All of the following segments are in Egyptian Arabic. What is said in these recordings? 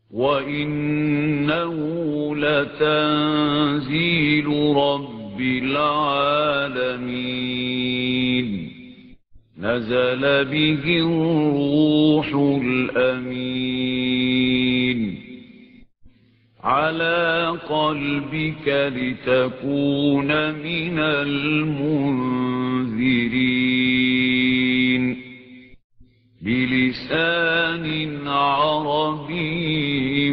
وإنه لتنزيل رب العالمين نزل به الروح الأمين على قلبك لتكون من المنذرين بلسان عربي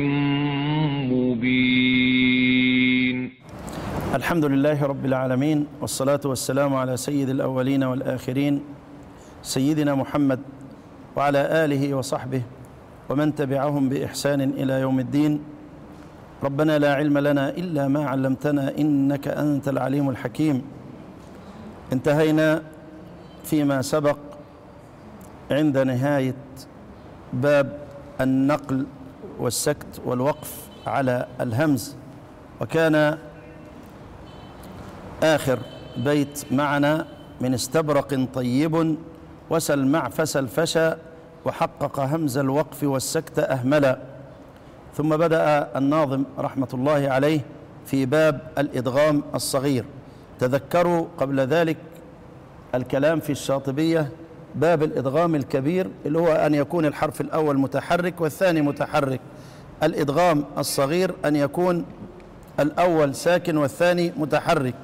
مبين الحمد لله رب العالمين والصلاة والسلام على سيد الأولين والآخرين سيدنا محمد وعلى آله وصحبه ومن تبعهم بإحسان إلى يوم الدين ربنا لا علم لنا إلا ما علمتنا إنك أنت العليم الحكيم انتهينا فيما سبق عند نهاية باب النقل والسكت والوقف على الهمز وكان آخر بيت معنا من استبرق طيب وسل معفس الفشا وحقق همز الوقف والسكت أهملا ثم بدأ الناظم رحمة الله عليه في باب الإدغام الصغير تذكروا قبل ذلك الكلام في الشاطبية باب الإدغام الكبير اللي هو أن يكون الحرف الأول متحرك والثاني متحرك الإدغام الصغير أن يكون الأول ساكن والثاني متحرك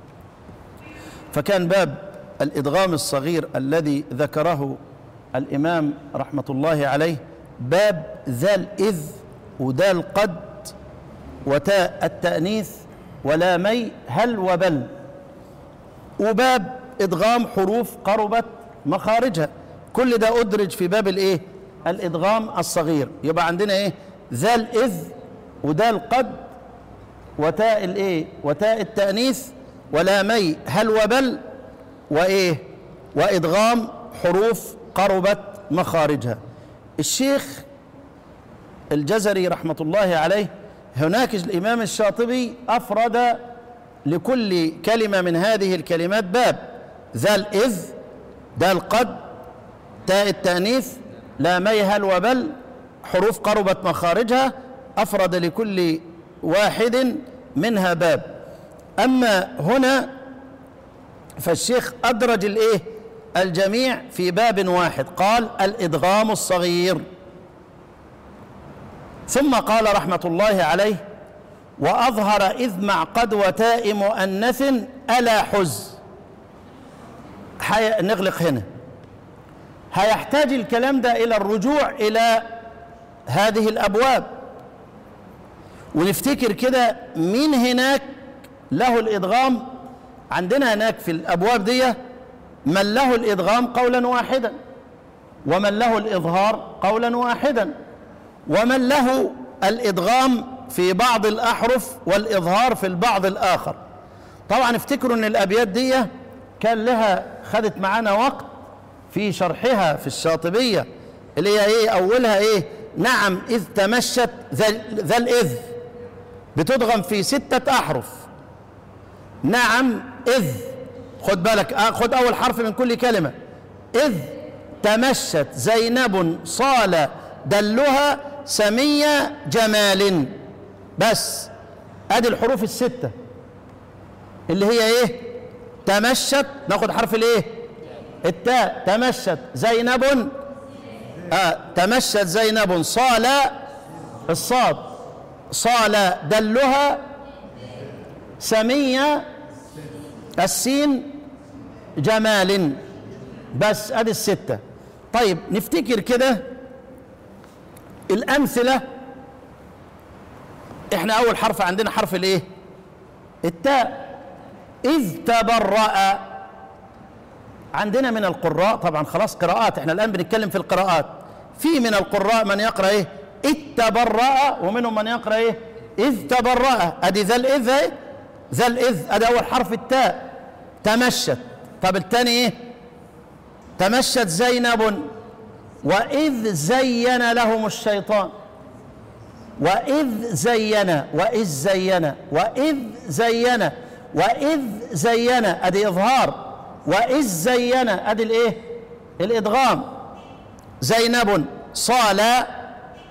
فكان باب الإدغام الصغير الذي ذكره الإمام رحمة الله عليه باب ذا الإذ ودا القد وتاء التأنيث ولامي هل وبل وباب إدغام حروف قربت مخارجها كل ده أدرج في باب الإيه الإدغام الصغير يبقى عندنا إيه ذا الإذ ودا القد وتاء الإيه وتاء التأنيث ولامي هل وبل وإيه وإدغام حروف قربت مخارجها الشيخ الجزري رحمة الله عليه هناك الإمام الشاطبي أفرد لكل كلمة من هذه الكلمات باب ذا الإذ ذا القد تاء التأنيث لا ميهل وبل حروف قربت مخارجها أفرد لكل واحد منها باب أما هنا فالشيخ أدرج الإيه الجميع في باب واحد قال الإدغام الصغير ثم قال رحمة الله عليه وأظهر إذ مع قد وتاء مؤنث ألا حز حي... نغلق هنا هيحتاج الكلام ده إلى الرجوع إلى هذه الأبواب ونفتكر كده مين هناك له الإدغام عندنا هناك في الأبواب دي من له الإدغام قولا واحدا ومن له الإظهار قولا واحدا ومن له الإدغام في بعض الأحرف والإظهار في البعض الآخر طبعا افتكروا أن الأبيات دي كان لها خدت معانا وقت في شرحها في الشاطبية اللي هي ايه أولها ايه نعم إذ تمشت ذا الإذ بتدغم في ستة أحرف نعم إذ خد بالك خد أول حرف من كل كلمة إذ تمشت زينب صال دلها سمية جمال بس ادي الحروف الستة اللي هي ايه تمشت ناخد حرف الايه التاء تمشت زينب آه تمشت زينب صال الصاد صال دلها سمية السين جمال بس ادي الستة طيب نفتكر كده الأمثلة احنا أول حرف عندنا حرف الايه التاء إذ تبرأ عندنا من القراء طبعا خلاص قراءات احنا الآن بنتكلم في القراءات في من القراء من يقرأ ايه إذ تبرأ ومنهم من يقرأ ايه إذ تبرأ أدي ذا الإذ ايه ذا الإذ أدي أول حرف التاء تمشت طب الثاني ايه تمشت زينب وإذ زين لهم الشيطان وإذ زين وإذ زين وإذ زين وإذ زين أدي إظهار وإذ زين أدي الإيه الإدغام زينب صال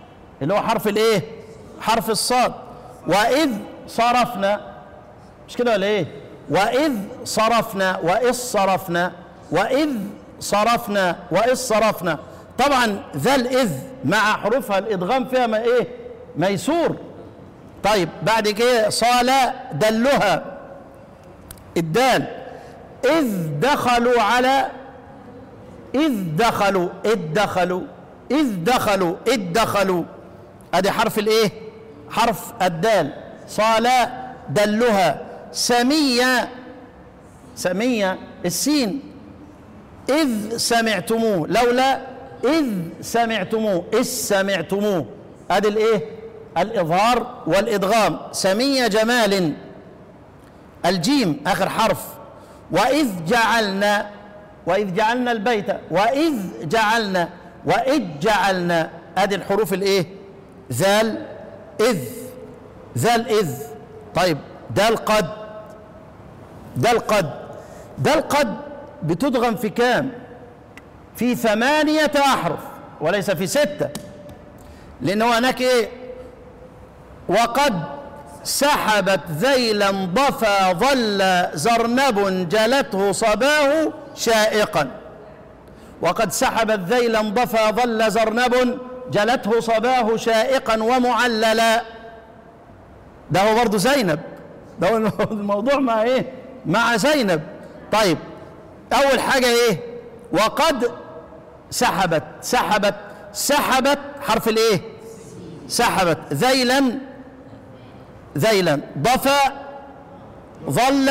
اللي هو حرف الايه حرف الصاد واذ صرفنا مش كده ولا ايه واذ صرفنا واذ صرفنا واذ صرفنا واذ صرفنا طبعا ذا الاذ مع حروفها الادغام فيها ما ايه ميسور طيب بعد كده صال دلها الدال إذ دخلوا على إذ دخلوا إذ دخلوا إذ دخلوا إذ دخلوا أدي حرف الإيه؟ حرف الدال صال دلها سمية سمية السين إذ سمعتموه لولا إذ سمعتموه إذ سمعتموه أدي الإيه؟ الإظهار والإدغام سمية جمال الجيم آخر حرف وإذ جعلنا وإذ جعلنا البيت وإذ جعلنا وإذ جعلنا أدي الحروف الإيه ذال إذ ذال إذ طيب ده القد ده القد ده القد بتدغم في كام في ثمانية أحرف وليس في ستة لأنه هناك إيه وقد سحبت ذيلا ضفى ظل زرنب جلته صباه شائقا وقد سحبت ذيلا ضفى ظل زرنب جلته صباه شائقا ومعللا ده هو برضه زينب ده هو الموضوع مع ايه مع زينب طيب اول حاجه ايه وقد سحبت سحبت سحبت حرف الايه سحبت ذيلا ذيلا ضفى ظل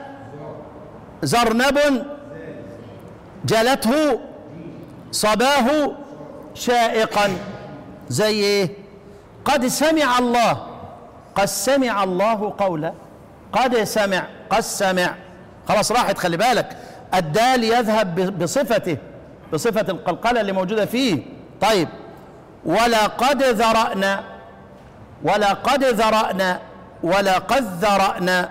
زرنب جلته صباه شائقا زي ايه قد سمع الله قد سمع الله قولا قد سمع قد سمع خلاص راحت خلي بالك الدال يذهب بصفته بصفة القلقلة اللي موجودة فيه طيب ولقد ذرأنا ولقد ذرأنا ولقد ذرأنا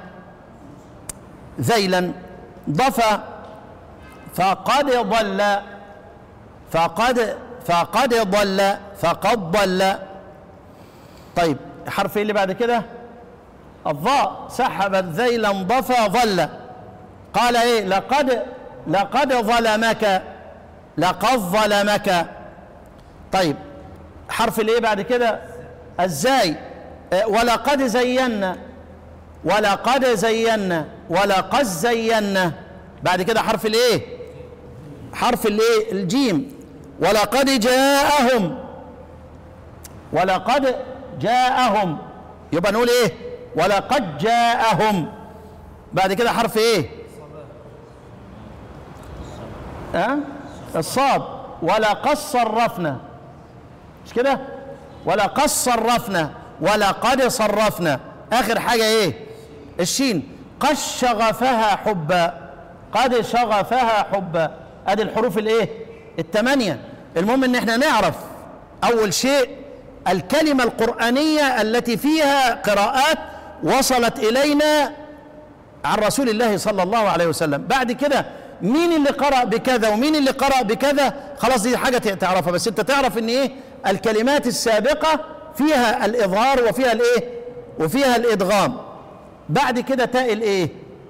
ذيلا ضفى فقد ضل فقد فقد ضل فقد ضل طيب حرف ايه اللي بعد كده الضاء سحبت ذيلا ضفى ظل قال ايه لقد لقد ظلمك لقد ظلمك طيب حرف الايه بعد كده الزاي ولقد زينا ولقد زينا ولقد زينا بعد كده حرف الايه حرف الايه الجيم ولقد جاءهم ولقد جاءهم يبقى نقول ايه ولقد جاءهم بعد كده حرف ايه ها أه؟ الصاد ولقد صرفنا مش كده ولقد صرفنا ولقد صرفنا اخر حاجه ايه الشين قد شغفها حبا قد شغفها حبا ادي الحروف الايه الثمانيه المهم ان احنا نعرف اول شيء الكلمه القرانيه التي فيها قراءات وصلت الينا عن رسول الله صلى الله عليه وسلم بعد كده مين اللي قرأ بكذا ومين اللي قرأ بكذا خلاص دي حاجة تعرفها بس انت تعرف ان ايه الكلمات السابقة فيها الإظهار وفيها الايه وفيها الإدغام بعد كده تاء الايه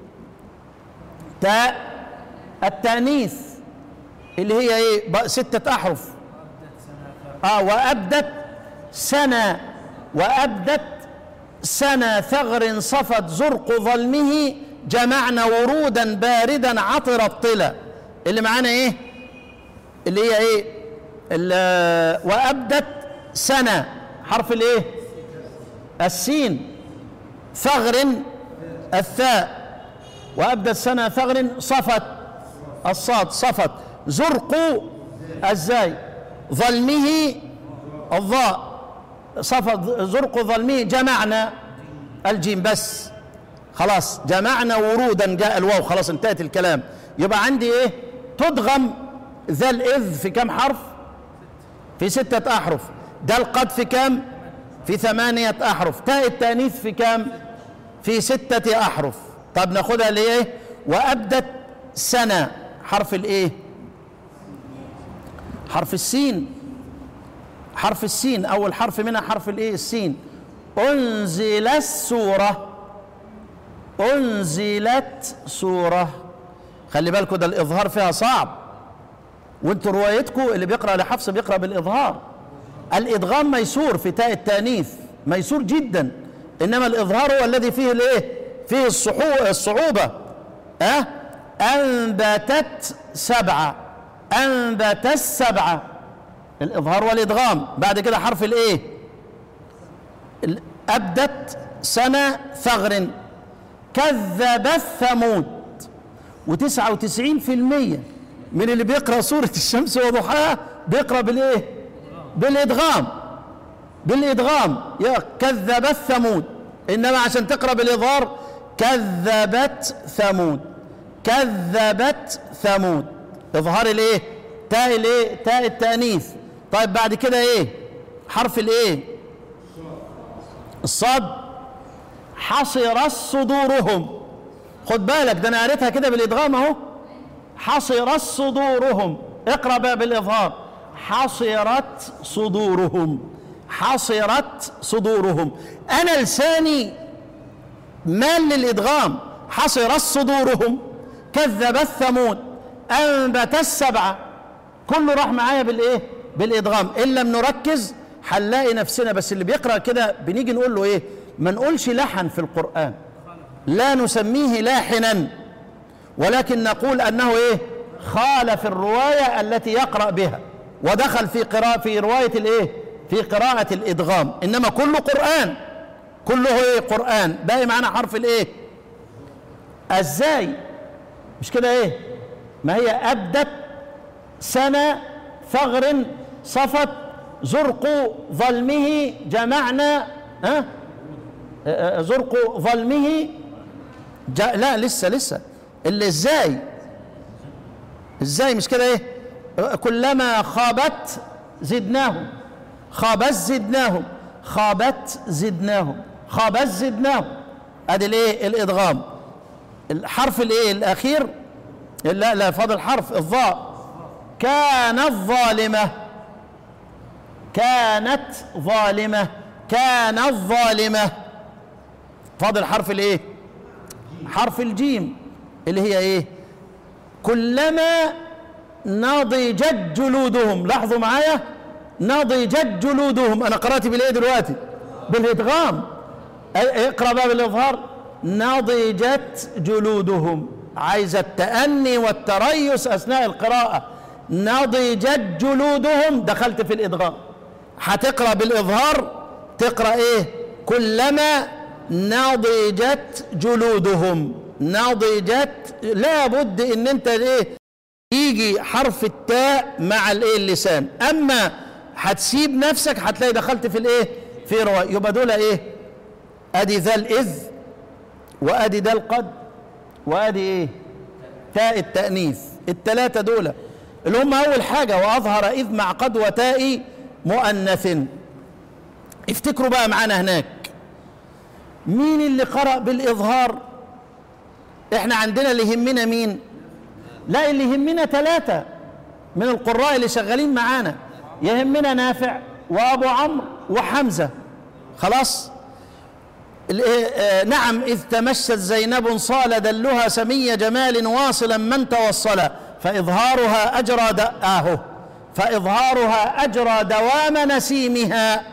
تاء التأنيث اللي هي ايه ستة أحرف اه وأبدت سنة وأبدت سنة ثغر صفت زرق ظلمه جمعنا ورودا باردا عطر الطلا اللي معانا ايه اللي هي ايه اللي وابدت سنه حرف الايه السين ثغر الثاء وابدت سنه ثغر صفت الصاد صفت زرق الزاي ظلمه الضاء صفت زرق ظلمه جمعنا الجيم بس خلاص جمعنا ورودا جاء الواو خلاص انتهت الكلام يبقى عندي ايه تدغم ذا الاذ في كم حرف في ستة احرف ده القد في كم في ثمانية احرف تاء التانيث في كم في ستة احرف طب ناخدها ليه وابدت سنة حرف الايه حرف السين حرف السين اول حرف منها حرف الايه السين انزل السوره انزلت سوره خلي بالكم ده الاظهار فيها صعب وانتوا روايتكم اللي بيقرا لحفص بيقرا بالاظهار الادغام ميسور في تاء التانيث ميسور جدا انما الاظهار هو الذي فيه الايه فيه الصحو- الصعوبه ها انبتت سبعه انبت السبعه الاظهار والادغام بعد كده حرف الايه ال- ابدت سنه ثغر كذب الثمود وتسعة وتسعين في المية من اللي بيقرأ سورة الشمس وضحاها بيقرأ بالإيه بالإدغام بالإدغام يا كذب الثمود إنما عشان تقرأ بالإظهار كذبت ثمود كذبت ثمود إظهار الإيه تاء الإيه تاء التأنيث طيب بعد كده إيه حرف الإيه الصاد حصرت صدورهم خد بالك ده انا قريتها كده بالادغام اهو حصرت صدورهم اقرا بقى بالاظهار حصرت صدورهم حصرت صدورهم انا لساني مال للادغام حصرت صدورهم كذب الثمود انبت السبعه كله راح معايا بالايه بالادغام ان لم نركز هنلاقي نفسنا بس اللي بيقرا كده بنيجي نقول له ايه ما نقولش لحن في القران لا نسميه لاحنا ولكن نقول انه ايه خالف الروايه التي يقرا بها ودخل في قراءه في روايه الايه في قراءه الادغام انما كله قران كله ايه قران باقي معانا حرف الايه ازاي مش كده ايه ما هي ابدت سنة ثغر صفت زرق ظلمه جمعنا ها آه، آه، زرق ظلمه جا لا لسه لسه اللي ازاي ازاي مش كده ايه آه، كلما خابت زدناهم خابت زدناهم خابت زدناهم خابت زدناهم ادي الايه الادغام الحرف الايه الاخير لا لا فاضل حرف الظاء كانت ظالمة كانت ظالمة كانت ظالمة فاضل حرف الايه حرف الجيم اللي هي ايه كلما نضجت جلودهم لاحظوا معايا نضجت جلودهم انا قرأت بالايه دلوقتي بالادغام اقرا بقى بالاظهار نضجت جلودهم عايز التأني والتريث أثناء القراءة نضجت جلودهم دخلت في الإدغام هتقرأ بالإظهار تقرأ إيه كلما نضجت جلودهم نضجت لابد إن أنت إيه يجي حرف التاء مع الإيه اللسان أما هتسيب نفسك هتلاقي دخلت في الإيه في رواية يبقى دول إيه أدي ذا الإذ وأدي ذا القد وادي ايه تاء التأنيث التلاتة دول اللي هم أول حاجة وأظهر إذ مع قد وتاء مؤنث افتكروا بقى معانا هناك مين اللي قرأ بالإظهار احنا عندنا اللي يهمنا مين لا اللي يهمنا ثلاثة من القراء اللي شغالين معانا يهمنا نافع وأبو عمرو وحمزة خلاص آه نعم إذ تمشت زينب صال دلها سمي جمال واصلا من توصل فإظهارها أجرى دآه فإظهارها أجرى دوام نسيمها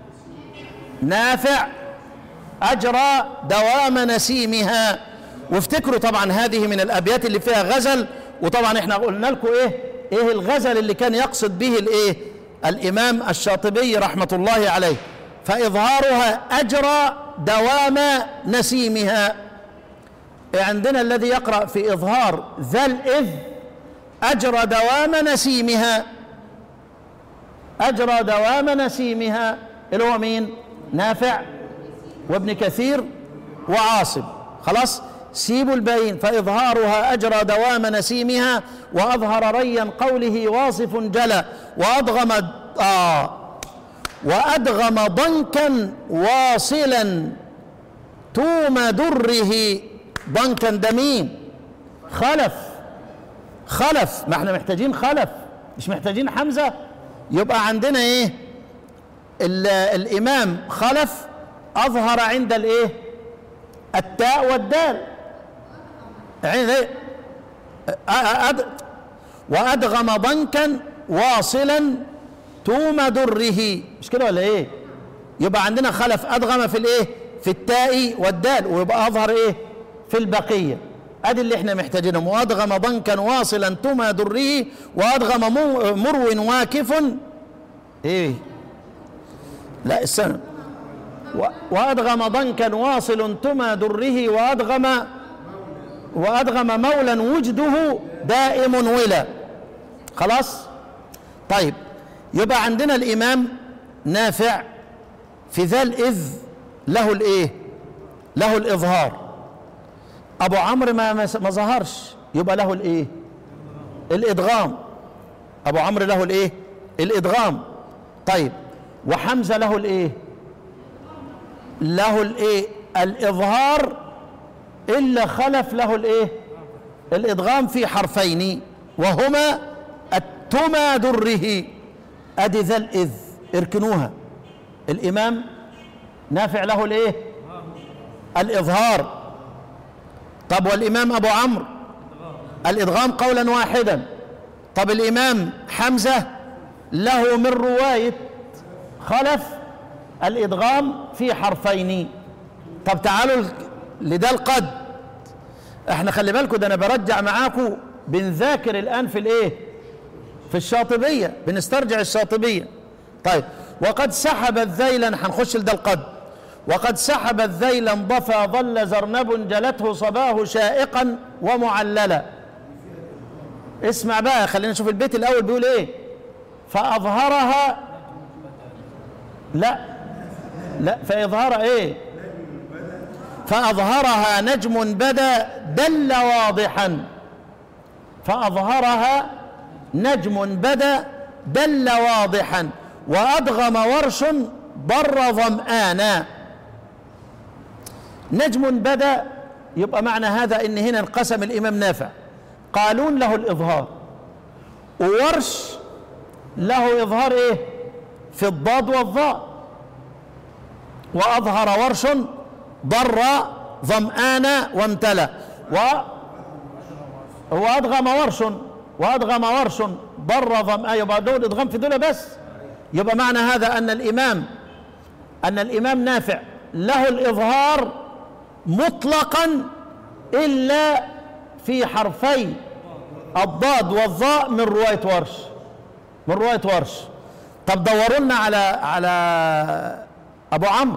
نافع أجرى دوام نسيمها وافتكروا طبعا هذه من الأبيات اللي فيها غزل وطبعا احنا قلنا لكم ايه ايه الغزل اللي كان يقصد به الايه الإمام الشاطبي رحمة الله عليه فإظهارها أجرى دوام نسيمها عندنا الذي يقرأ في إظهار ذا الإذ أجرى دوام نسيمها أجرى دوام نسيمها اللي هو مين نافع وابن كثير وعاصم خلاص سيبوا الباقيين فإظهارها أجرى دوام نسيمها وأظهر ريا قوله واصف جلى وأضغم آه وأدغم ضنكا واصلا توم دره ضنكا ده مين خلف خلف ما احنا محتاجين خلف مش محتاجين حمزة يبقى عندنا ايه ال- الامام خلف اظهر عند الايه التاء والدال عند إيه؟ أ- أد وادغم ضنكا واصلا توم دره مش كده ولا ايه يبقى عندنا خلف ادغم في الايه في التاء والدال ويبقى اظهر ايه في البقيه ادي اللي احنا محتاجينه وادغم ضنكا واصلا توم دره وادغم مو- مرو واكف ايه لا السنة و- وادغم ضنكا واصل تما دره وادغم وادغم مولا وجده دائم ولا خلاص طيب يبقى عندنا الامام نافع في ذا الاذ له الايه له الاظهار ابو عمرو ما ما ما ظهرش يبقى له الايه الادغام ابو عمرو له الايه الادغام طيب وحمزه له الايه له الايه الاظهار الا خلف له الايه الادغام في حرفين وهما التما دره ادي ذا الاذ اركنوها الامام نافع له الايه الاظهار طب والامام ابو عمرو الادغام قولا واحدا طب الامام حمزه له من روايه خلف الادغام في حرفين طب تعالوا ل- لده القد احنا خلي بالكم ده انا برجع معاكم بنذاكر الان في الايه في الشاطبيه بنسترجع الشاطبيه طيب وقد سحبت ذيلا هنخش لده القد وقد سحبت ذيلا ضفى ظل زرنب جلته صباه شائقا ومعللا اسمع بقى خلينا نشوف البيت الاول بيقول ايه فاظهرها لا لا فاظهار ايه فاظهرها نجم بدا دل واضحا فاظهرها نجم بدا دل واضحا وادغم ورش ضر ظمآنا نجم بدا يبقى معنى هذا ان هنا انقسم الامام نافع قالون له الاظهار وورش له اظهار ايه في الضاد والظاء واظهر ورش ضر ظمآن وامتلأ و وادغم ورش وادغم ورش ضر ظمآن يبقى دول ادغام في دول بس يبقى معنى هذا ان الامام ان الامام نافع له الاظهار مطلقا الا في حرفي الضاد والظاء من روايه ورش من روايه ورش طب دوروا لنا على على ابو عمرو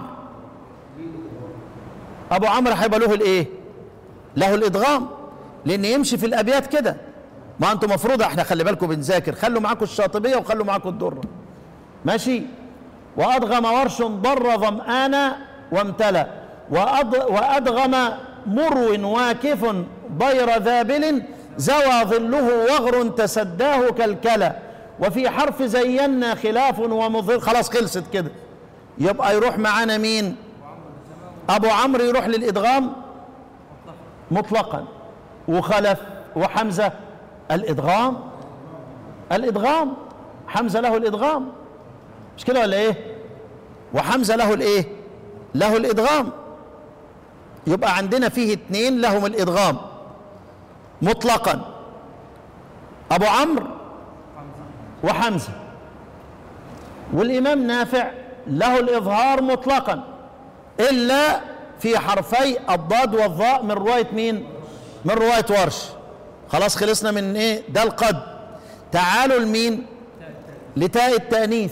ابو عمرو هيبقى له الايه له الادغام لان يمشي في الابيات كده ما انتم مفروض احنا خلي بالكم بنذاكر خلوا معاكم الشاطبيه وخلوا معاكم الدره ماشي وادغم ورش ضر ظمآن وامتلأ وأض وادغم مرو واكف ضير ذابل زوى ظله وغر تسداه كالكلى وفي حرف زينا خلاف ومظهر خلاص خلصت كده يبقى يروح معانا مين ابو عمرو يروح للادغام مطلقا وخلف وحمزه الادغام الادغام حمزه له الادغام مش كده ولا ايه وحمزه له الايه له الادغام يبقى عندنا فيه اتنين لهم الادغام مطلقا ابو عمرو وحمزه والامام نافع له الاظهار مطلقا الا في حرفي الضاد والظاء من روايه مين من روايه ورش خلاص خلصنا من ايه ده القد تعالوا لمين لتاء التانيث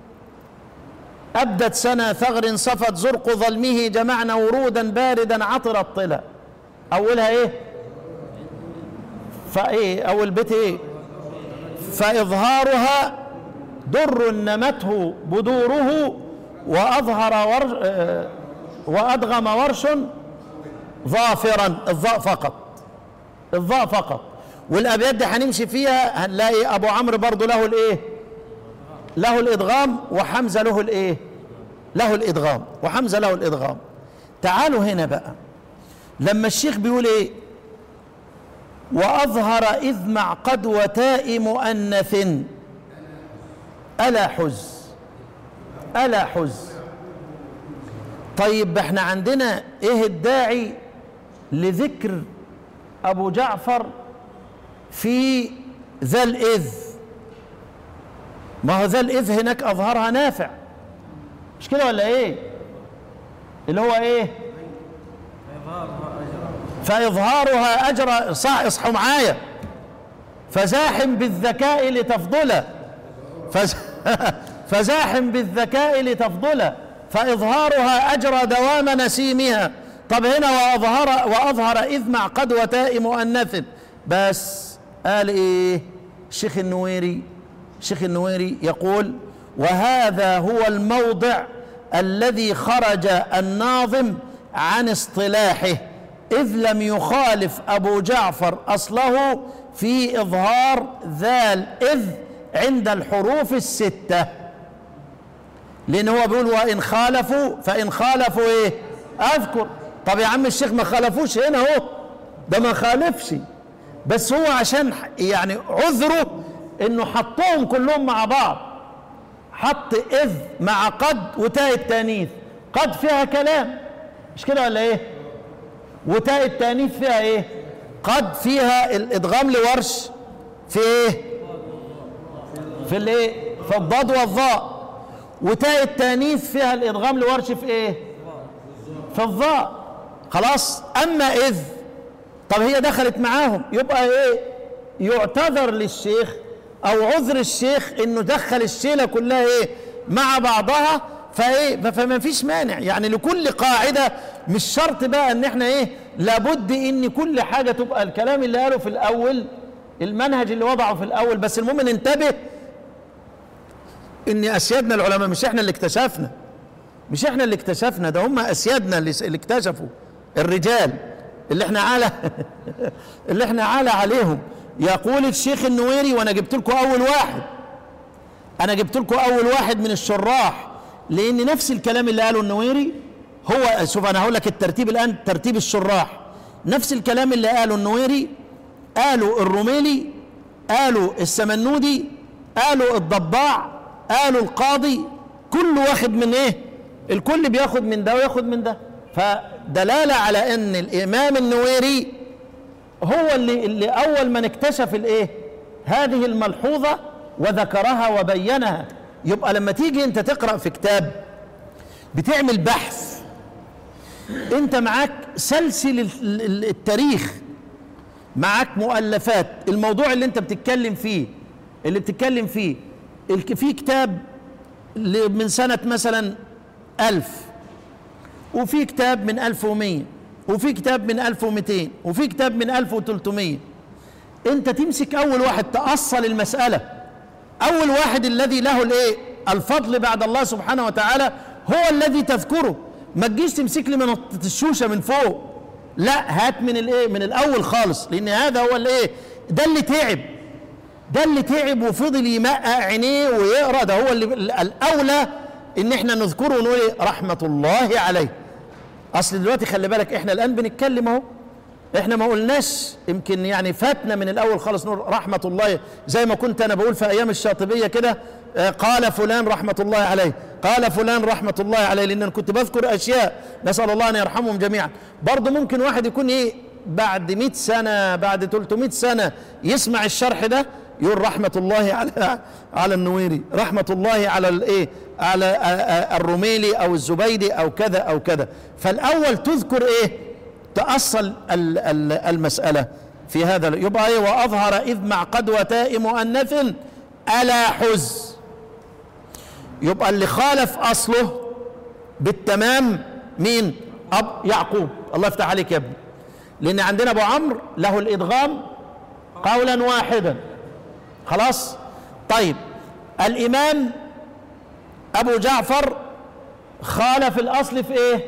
أبدت سنة ثغر صفت زرق ظلمه جمعنا ورودا باردا عطر الطلا أولها إيه فإيه أول بيت إيه فإظهارها در نمته بدوره وأظهر ورش آه، وأدغم ورش ظافرا الظاء فقط الظاء فقط والأبيات دي هنمشي فيها هنلاقي أبو عمرو برضو له الإيه له الادغام وحمزه له الايه له الادغام وحمزه له الادغام تعالوا هنا بقى لما الشيخ بيقول ايه واظهر اذ مع قد وتاء مؤنث الا حز ألا حز طيب احنا عندنا ايه الداعي لذكر ابو جعفر في ذا الاذ ما هو ذا الاذ هناك اظهرها نافع مش كده ولا ايه اللي هو ايه فاظهارها اجر صح اصحوا معايا فزاحم بالذكاء لتفضله فز... فزاحم بالذكاء لتفضله فإظهارها أجرى دوام نسيمها طب هنا وأظهر وأظهر إذ مع قد وتاء مؤنث بس قال إيه الشيخ النويري الشيخ النويري يقول وهذا هو الموضع الذي خرج الناظم عن اصطلاحه إذ لم يخالف أبو جعفر أصله في إظهار ذال إذ عند الحروف الستة لأن هو بيقول وإن خالفوا فإن خالفوا إيه أذكر طب يا عم الشيخ ما خالفوش هنا أهو ده ما خالفش بس هو عشان يعني عذره إنه حطهم كلهم مع بعض حط إذ مع قد وتاء التانيث قد فيها كلام مش كده ولا إيه وتاء التانيث فيها إيه قد فيها الإدغام لورش في إيه في الإيه في الضاد والظاء وتاء التانيث فيها الادغام لورش في ايه في الظاء خلاص اما اذ طب هي دخلت معاهم يبقى ايه يعتذر للشيخ او عذر الشيخ انه دخل الشيله كلها ايه مع بعضها فايه فما فيش مانع يعني لكل قاعده مش شرط بقى ان احنا ايه لابد ان كل حاجه تبقى الكلام اللي قاله في الاول المنهج اللي وضعه في الاول بس المهم ننتبه ان اسيادنا العلماء مش احنا اللي اكتشفنا مش احنا اللي اكتشفنا ده هم اسيادنا اللي, اللي اكتشفوا الرجال اللي احنا على اللي احنا على عليهم يقول الشيخ النويري وانا جبت لكم اول واحد انا جبت لكم اول واحد من الشراح لان نفس الكلام اللي قاله النويري هو شوف انا هقول لك الترتيب الان ترتيب الشراح نفس الكلام اللي قاله النويري قالوا الرميلي قالوا السمنودي قالوا الضباع قالوا القاضي كل واخد من ايه الكل بياخد من ده وياخد من ده فدلاله على ان الامام النويري هو اللي اللي اول من اكتشف الايه هذه الملحوظه وذكرها وبينها يبقى لما تيجي انت تقرا في كتاب بتعمل بحث انت معاك سلسل التاريخ معاك مؤلفات الموضوع اللي انت بتتكلم فيه اللي بتتكلم فيه في كتاب من سنة مثلا ألف وفي كتاب من ألف ومية وفي كتاب من ألف ومئتين وفي كتاب من ألف وتلتمية انت تمسك أول واحد تأصل المسألة أول واحد الذي له الإيه الفضل بعد الله سبحانه وتعالى هو الذي تذكره ما تجيش تمسك لي من الشوشة من فوق لا هات من الايه من الاول خالص لان هذا هو الايه ده اللي تعب ده اللي تعب وفضل يمقع عينيه ويقرا ده هو اللي الاولى ان احنا نذكره ونقول رحمه الله عليه اصل دلوقتي خلي بالك احنا الان بنتكلم اهو احنا ما قلناش يمكن يعني فاتنا من الاول خالص نقول رحمه الله زي ما كنت انا بقول في ايام الشاطبيه كده قال فلان رحمه الله عليه قال فلان رحمه الله عليه لان انا كنت بذكر اشياء نسال الله ان يرحمهم جميعا برضه ممكن واحد يكون ايه بعد 100 سنه بعد 300 سنه يسمع الشرح ده يقول رحمة الله على على النويري رحمة الله على الايه على الرميلي او الزبيدي او كذا او كذا فالاول تذكر ايه تأصل المسألة في هذا يبقى ايه واظهر اذ مع قد وتاء مؤنث الا حز يبقى اللي خالف اصله بالتمام مين اب يعقوب الله يفتح عليك يا ابني لان عندنا ابو عمرو له الادغام قولا واحدا خلاص طيب الامام ابو جعفر خالف الاصل في ايه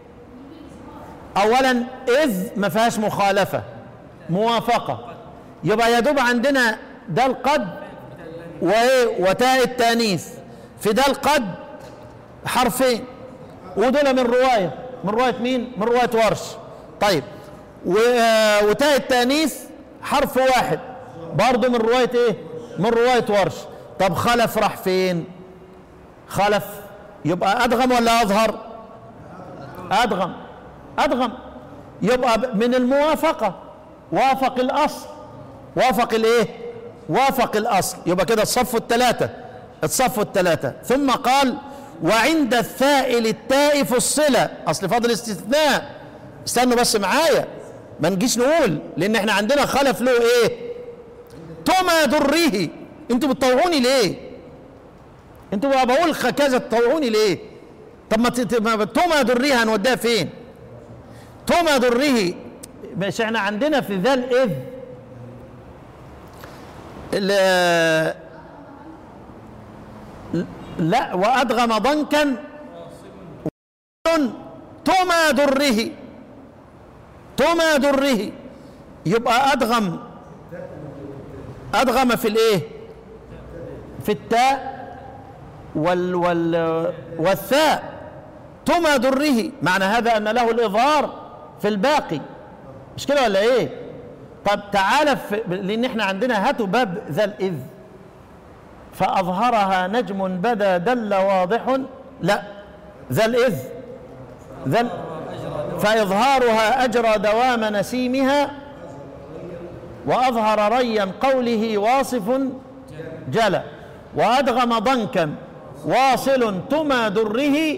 اولا اذ ما فيهاش مخالفه موافقه يبقى يا دوب عندنا ده القد وايه وتاء التانيث في ده القد حرفين ودول من روايه من روايه مين من روايه ورش طيب وتاء التانيث حرف واحد برضه من روايه ايه من روايه ورش طب خلف راح فين خلف يبقى ادغم ولا اظهر ادغم ادغم يبقى ب- من الموافقه وافق الاصل وافق الايه وافق الاصل يبقى كده الصف الثلاثه الصف الثلاثه ثم قال وعند الثاء للتاء فصلة اصل فاضل استثناء استنوا بس معايا ما نجيش نقول لان احنا عندنا خلف له ايه تما دره انتوا بتطوعوني ليه انتوا بقى بقول خ- كذا تطوعوني ليه طب ما تت- ما- تما دره هنوديها فين تما دره مش احنا عندنا في ذا الاذ ال- لا وادغم ضنكا تما دره تما دره يبقى ادغم ادغم في الايه في التاء وال وال والثاء تما دره معنى هذا ان له الاظهار في الباقي مش كده ولا ايه طب تعالى في لان احنا عندنا هاتوا باب ذا الاذ فاظهرها نجم بدا دل واضح لا ذا الاذ ذا ال- فاظهارها اجرى دوام نسيمها واظهر ريا قوله واصف جلى وادغم ضنكا واصل تما دره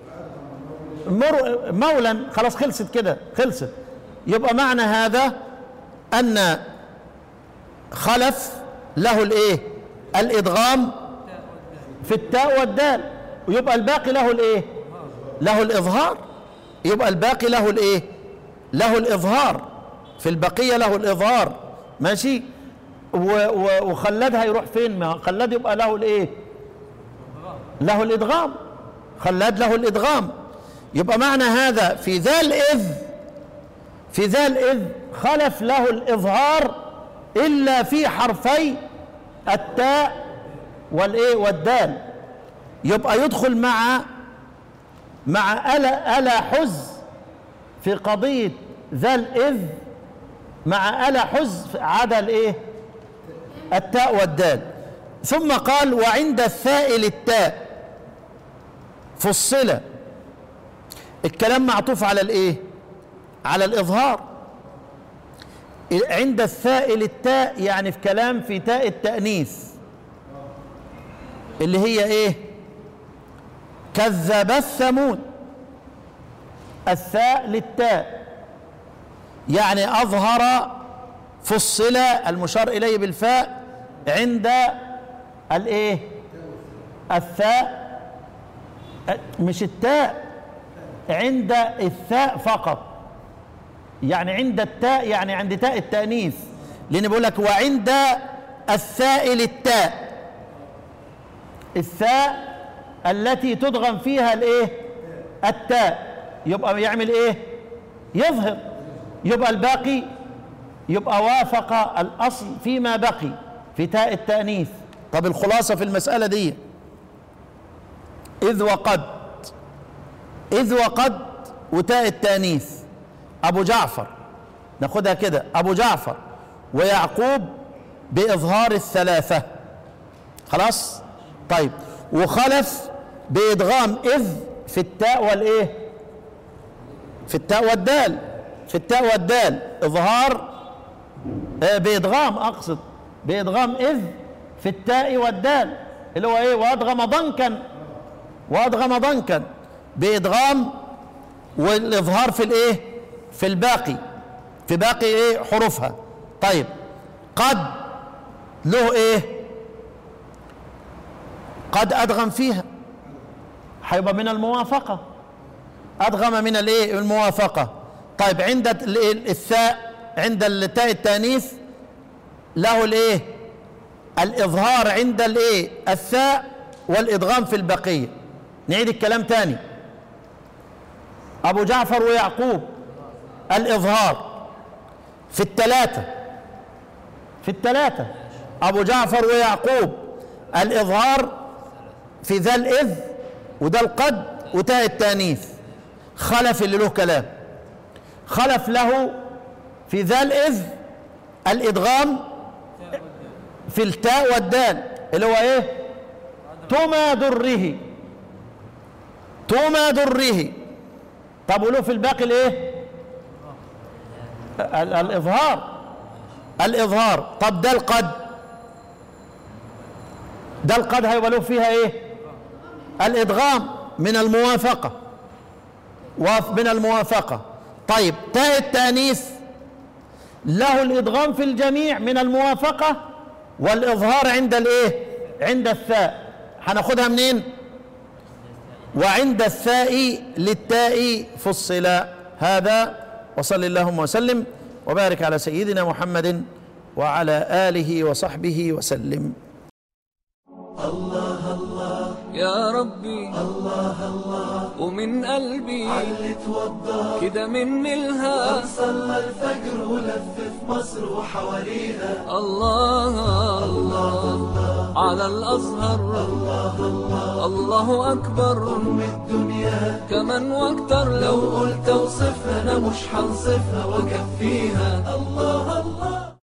مر مولا خلاص خلصت كده خلصت يبقى معنى هذا ان خلف له الايه الادغام في التاء والدال ويبقى الباقي له الايه له الاظهار يبقى الباقي له الايه له الاظهار في البقيه له الاظهار ماشي و و وخلدها يروح فين ما خلد يبقى له الايه له الادغام خلاد له الادغام يبقى معنى هذا في ذا الاذ في ذا الاذ خلف له الاظهار الا في حرفي التاء والايه والدال يبقى يدخل مع مع ألا ألا حز في قضية ذا الإذ مع ألا حز عدا الإيه التاء والدال ثم قال وعند الثاء للتاء فصل الكلام معطوف على الإيه على الإظهار عند الثاء للتاء يعني في كلام في تاء التأنيث اللي هي ايه كذب الثمود الثاء للتاء يعني اظهر فصل المشار اليه بالفاء عند الايه الثاء مش التاء عند الثاء فقط يعني عند التاء يعني عند تاء التانيث لان بيقول لك وعند الثاء للتاء الثاء التي تدغم فيها الايه التاء يبقى يعمل ايه يظهر يبقى الباقي يبقى وافق الاصل فيما بقي في تاء التانيث طب الخلاصه في المساله دي اذ وقد اذ وقد وتاء التانيث ابو جعفر ناخدها كده ابو جعفر ويعقوب باظهار الثلاثه خلاص طيب وخلف بادغام اذ في التاء والايه في التاء والدال في التاء والدال اظهار آه بادغام اقصد بادغام اذ في التاء والدال اللي هو ايه وادغم ضنكا وادغم ضنكا بادغام والاظهار في الايه في الباقي في باقي ايه حروفها طيب قد له ايه قد ادغم فيها هيبقى من الموافقه ادغم من الايه الموافقه طيب عند الثاء عند التاء التانيث له الايه الاظهار عند الايه الثاء والادغام في البقيه نعيد الكلام تاني ابو جعفر ويعقوب الاظهار في الثلاثه في الثلاثه ابو جعفر ويعقوب الاظهار في ذا الاذ وده القد وتاء التانيث خلف اللي له كلام خلف له في ذا الاذ الادغام في التاء والدال اللي هو ايه تما دره توما دره طب ولو في الباقي الايه ال- الاظهار الاظهار طب ده القد ده القد هيبقى له فيها ايه الادغام من الموافقه وف- من الموافقه طيب تاء التانيث له الادغام في الجميع من الموافقه والاظهار عند الايه عند الثاء هناخدها منين وعند الثاء للتاء فصلا هذا وصل اللهم وسلم وبارك على سيدنا محمد وعلى اله وصحبه وسلم يا ربي الله الله ومن قلبي علي توضى كده من ملها صلى الفجر ولف في مصر وحواليها الله الله على الأزهر الله أكبر أم الدنيا كمان واكتر لو لو قلت اوصفها انا مش هنصفها واكفيها الله الله